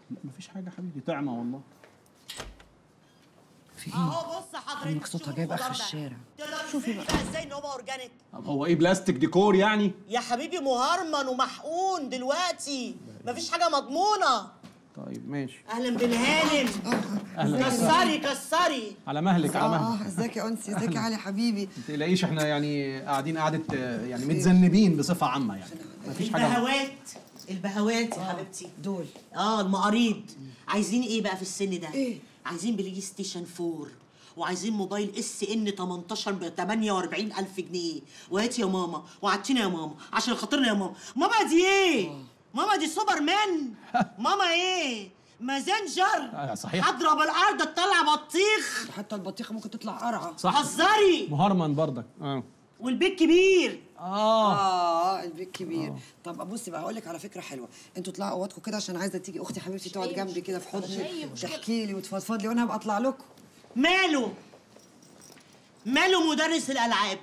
لا مفيش حاجه يا حبيبي طعمه والله في ايه؟ اهو بص حضرتك عمك صوتها شوف جايب آخر الخضار ده. الشارع. تقدر شوفي تفهم بقى. ازاي ان هو اورجانيك طب هو ايه بلاستيك ديكور يعني يا حبيبي مهرمن ومحقون دلوقتي مفيش حاجه مضمونه طيب ماشي اهلا بالهانم اهلا كسري كسري على مهلك على مهلك اه ازيك يا انسي ازيك يا علي حبيبي ما تقلقيش احنا يعني قاعدين قعده آه، يعني متذنبين بصفه عامه يعني مفيش حاجه البهوات البهوات يا حبيبتي دول اه المقاريض عايزين ايه بقى في السن ده إيه؟ عايزين بلاي ستيشن 4 وعايزين موبايل اس ان 18 ب 48000 جنيه وهات يا ماما وعدتينا يا ماما عشان خاطرنا يا ماما ماما دي ايه ماما دي سوبر مان ماما ايه مازنجر آه، صحيح. هضرب الارض تطلع بطيخ حتى البطيخه ممكن تطلع قرعه صح هزري مهرمن برضك اه والبيت كبير اه اه البيت كبير طب بصي بقى هقول لك على فكره حلوه انتوا اطلعوا اوضتكم كده عشان عايزه تيجي اختي حبيبتي تقعد جنبي كده في حضني وتحكي لي وتفضفض لي وانا هبقى اطلع لكم ماله ماله مدرس الالعاب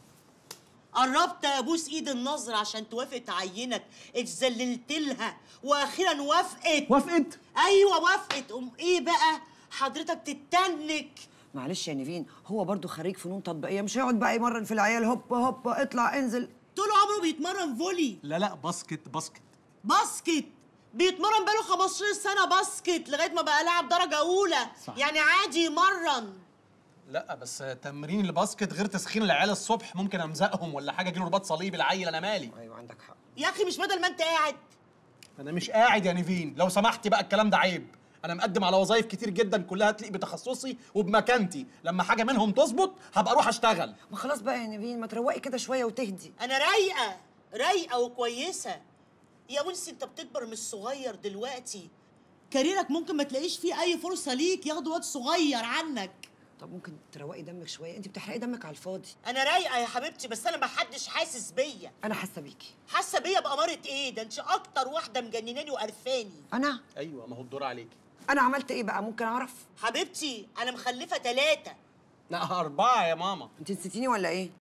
قربت ابوس ايد النظر عشان توافق تعينك اتذللت لها واخيرا وافقت وافقت ايوه وافقت ام ايه بقى حضرتك تتنك معلش يا نيفين هو برضو خريج فنون تطبيقيه مش هيقعد بقى يمرن في العيال هوب هوب اطلع انزل طول عمره بيتمرن فولي لا لا باسكت باسكت باسكت بيتمرن بقاله 15 سنه باسكت لغايه ما بقى لاعب درجه اولى صح. يعني عادي يمرن لا بس تمرين الباسكت غير تسخين العيال الصبح ممكن امزقهم ولا حاجه اجيله رباط صليبي العيل انا مالي ايوه عندك حق يا اخي مش بدل ما انت قاعد انا مش قاعد يا نيفين لو سمحتي بقى الكلام ده عيب انا مقدم على وظايف كتير جدا كلها تليق بتخصصي وبمكانتي لما حاجه منهم تظبط هبقى اروح اشتغل ما خلاص بقى يا نيفين ما تروقي كده شويه وتهدي انا رايقه رايقه وكويسه يا ونسي انت بتكبر مش صغير دلوقتي كاريرك ممكن ما تلاقيش فيه اي فرصه ليك ياخدوا وقت صغير عنك طب ممكن تروقي دمك شويه انت بتحرقي دمك على الفاضي انا رايقه يا حبيبتي بس انا ما حدش حاسس بيا انا حاسه بيكي حاسه بيا بأمارة ايه ده انت اكتر واحده مجنناني وقرفاني انا ايوه ما هو الدور عليكي انا عملت ايه بقى ممكن اعرف حبيبتي انا مخلفه ثلاثه لا اربعه يا ماما انت نسيتيني ولا ايه